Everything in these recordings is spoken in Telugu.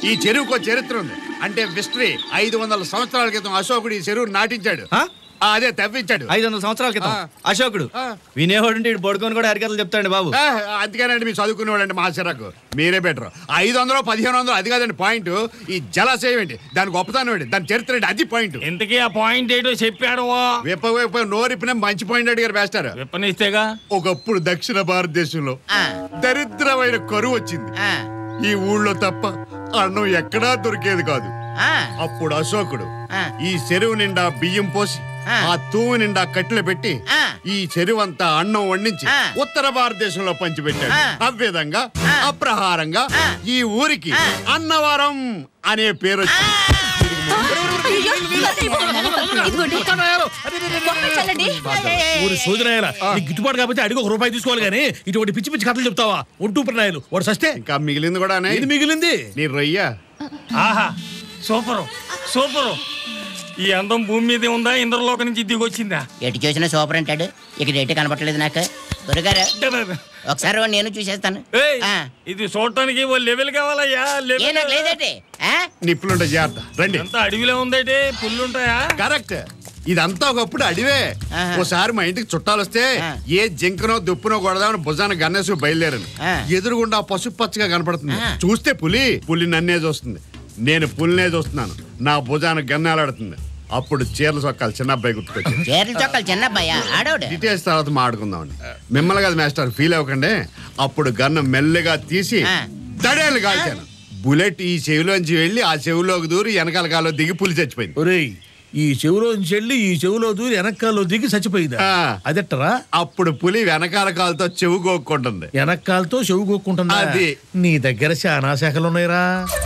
ఈ చెరువుకు ఒక చరిత్ర ఉంది అంటే విస్టరీ ఐదు వందల సంవత్సరాల క్రితం అశోకుడు ఈ చెరువు నాటించాడు ఆ? ఆ, అదే తవ్వించాడు ఐదు వందల సంవత్సరాల క్రితం ఆ. అశోకుడు ఆ. వినేవాడు ఇటు పడుకొని కూడా హరికథలు చెప్తాడు బాబు ఆ, అందుకేనండి మీరు చదువుకునేవాడండి మా చిరకు మీరే బెటర్ ఐదు వందలు పదిహేను వందలు అది కాదండి పాయింట్ ఈ జలాశయం ఏంటి దాని గొప్పతనం ఏంటి దాని చరిత్ర ఏంటి అది పాయింట్ ఇంతకీ ఆ పాయింట్ ఏంటో చెప్పాడు విప్ప విప్ప నోరిపిన మంచి పాయింట్ అడిగారు వేస్తారు విప్పనిస్తేగా ఒకప్పుడు దక్షిణ భారతదేశంలో ఆ, దరిద్రమైన కరువు వచ్చింది ఆ, ఈ ఊళ్ళో తప్ప అన్నం ఎక్కడా దొరికేది కాదు ఆ, అప్పుడు అశోకుడు ఆ. ఈ చెరువు నిండా బియ్యం పోసి ఆ. ఆ తూము నిండా కట్టెలు పెట్టి ఆ. ఈ చెరువు అంతా అన్నం వండించి ఆ. ఉత్తర భారతదేశంలో పంచిపెట్టాడు ఆ. అవ్విధంగా ఆ. అప్రహారంగా ఆ. ఈ ఊరికి ఆ. అన్నవరం అనే పేరు వచ్చింది అయ్యో, ఇదిగోండి. బొమ్మ చల్లండి. ఊరి సోదరాయల నీకు గిట్టుబాటు కాబట్టి అడిగి ఒక రూపాయి తీసుకోవాలి కానీ ఇటువంటి పిచ్చి పిచ్చి కథలు చెప్తావా ఒంటూ ప్రణాయాలు వాడు సస్తే ఇంకా మిగిలింది కూడా ఇది మిగిలింది నీ రొయ్య ఆహా సూపరు సూపరు ఈ అందం భూమి మీద ఉందా ఇంద్రలోక నుంచి దిగొచ్చిందా ఎటు చూసినా సూపర్ అంటాడు ఇక్కడ ఎటు కనపట్లేదు నాకు దొరికారు ఒకసారి వాడిని నేను చూసేస్తాను ఏయ్, ఆ. ఇది చూడటానికి ఓ లెవెల్ కావాలయ్యా ఏ లెవెల్ నాకు లేదేటి ఆ? నిప్పులుంటే జాగ్రత్త రండి ఎంత అడవిలో ఉందేటి పుల్లుంటాయా కరెక్ట్ ఇదంతా ఒకప్పుడు అడివే ఆహా. ఓసారి మా ఇంటికి చుట్టాలు వస్తే ఆ. ఏ జింకనో దుప్పునో కొడదామని భుజాన గన్నేసి బయలుదేరాను ఆ. ఎదురుగుండా పసుపు పచ్చగా కనపడుతుంది ఆ. చూస్తే పులి పులి నన్నే చూస్తుంది నేను పులినే చూస్తున్నాను నా భుజాన గన్నేలాడుతుంది అప్పుడు చీరల సొక్కాలు చిన్న అబ్బాయి గుర్తుకొచ్చింది చీరల చొక్కలు చిన్న అబ్బాయా ఆడవుడు డీటెయిల్స్ తర్వాత మాట్లాడుకుందామండి మిమ్మల్ని కదా మాస్టర్ ఫీల్ అవ్వకండి అప్పుడు గన్ను మెల్లగా తీసి ఆ. దడేలు కాల్చాను బుల్లెట్ ఈ చెవిలోంచి వెళ్ళి ఆ చెవిలోకి దూరి వెనకాల కాలో దిగి పులి చచ్చిపోయింది ఒరేయ్ ఈ చెవులో నుంచి వెళ్ళి ఈ చెవులో దూరి వెనకాల్లో దిగి చచ్చిపోయిందా ఆ. అదెట్టరా అప్పుడు పులి వెనకాల కాలుతో చెవు గోక్కుంటుంది వెనకాలతో చెవు కొక్కుంటుందా అది. నీ దగ్గర చాలా శాఖలు ఉన్నాయిరా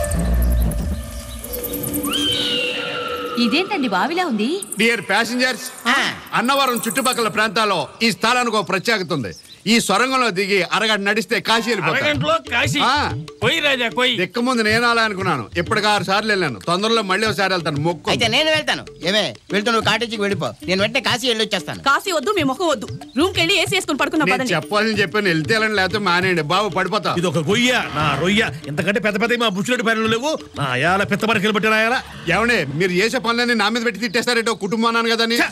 ఇదేంటండి బావిలా ఉంది డియర్ ప్యాసింజర్స్ ఆ. అన్నవరం చుట్టుపక్కల ప్రాంతాల్లో ఈ స్థలానికి ఒక ప్రత్యేకత ఉంది ఈ సొరంగంలో దిగి అరగంట నడిస్తే కాశీ వెళ్ళిపోతాం అరగంటలో కాశీ ఆ. పోయి రాజా పోయి దిక్క ముందు నేను అలా అనుకున్నాను ఇప్పటికి ఆరు సార్లు వెళ్ళాను తొందరలో మళ్ళీ ఒకసారి వెళ్తాను మొక్కు అయితే నేను వెళ్తాను ఏమే వెళ్తూ నువ్వు కాటేజీకి వెళ్ళిపో నేను వెంటనే కాశీ వెళ్ళి వచ్చేస్తాను కాసి వద్దు మీ ముఖం వద్దు రూమ్ కెళ్ళి ఏసీ వేసుకుని పడుకున్నా నేను పదండి చెప్పాలని చెప్పాను వెళ్తే వెళ్ళండి లేకపోతే మానేయండి బాబు పడిపోతా ఇది ఒక గొయ్య నా రొయ్య ఇంతకంటే పెద్ద పెద్ద మా బుచ్చులెడ్డి పనులు లేవు నా అయాల పెద్ద మరకెళ్ళి పట్టిన అయాల ఏమండి మీరు చేసే పనులన్నీ నా మీద పెట్టి తిట్టేస్తారేటో కుటుంబాన్ని కదా అని.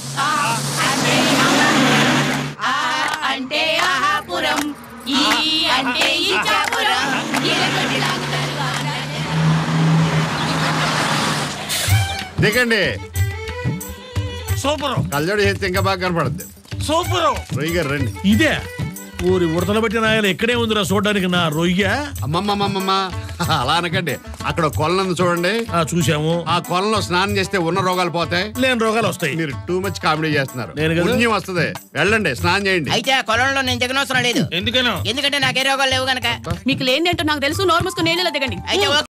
అంటే ఆహాపురం ఈ అంటే ఈచాపురం దిగండి సూపరు కళ్ళజోడు చేస్తే ఇంకా బాగా కనపడుద్ది సూపరు రొయ్య గారు రండి ఇదే ఊరి ఉడతల పట్టిన అయాల ఎక్కడే ఉందిరా చూడడానికి నా రొయ్య అమ్మమ్మమ్మమ్మ అలా అనకండి అక్కడ కొలను చూడండి ఆ చూసాము ఆ కొలంలో స్నానం చేస్తే ఉన్న రోగాలు పోతాయి లేని రోగాలు వస్తాయి మీరు టూ మచ్ కామెడీ చేస్తున్నారు నేను కదా? పుణ్యం వస్తుంది వెళ్ళండి స్నానం చేయండి అయితే ఆ కొలంలో నేను దిగనవసరం లేదు ఎందుకనో ఎందుకంటే నాకే రోగాలు లేవు గనక మీకు లేనిదేంటో నాకు తెలుసు నోరు మూసుకుని నీళ్ళలో దిగండి అయితే ఓకే.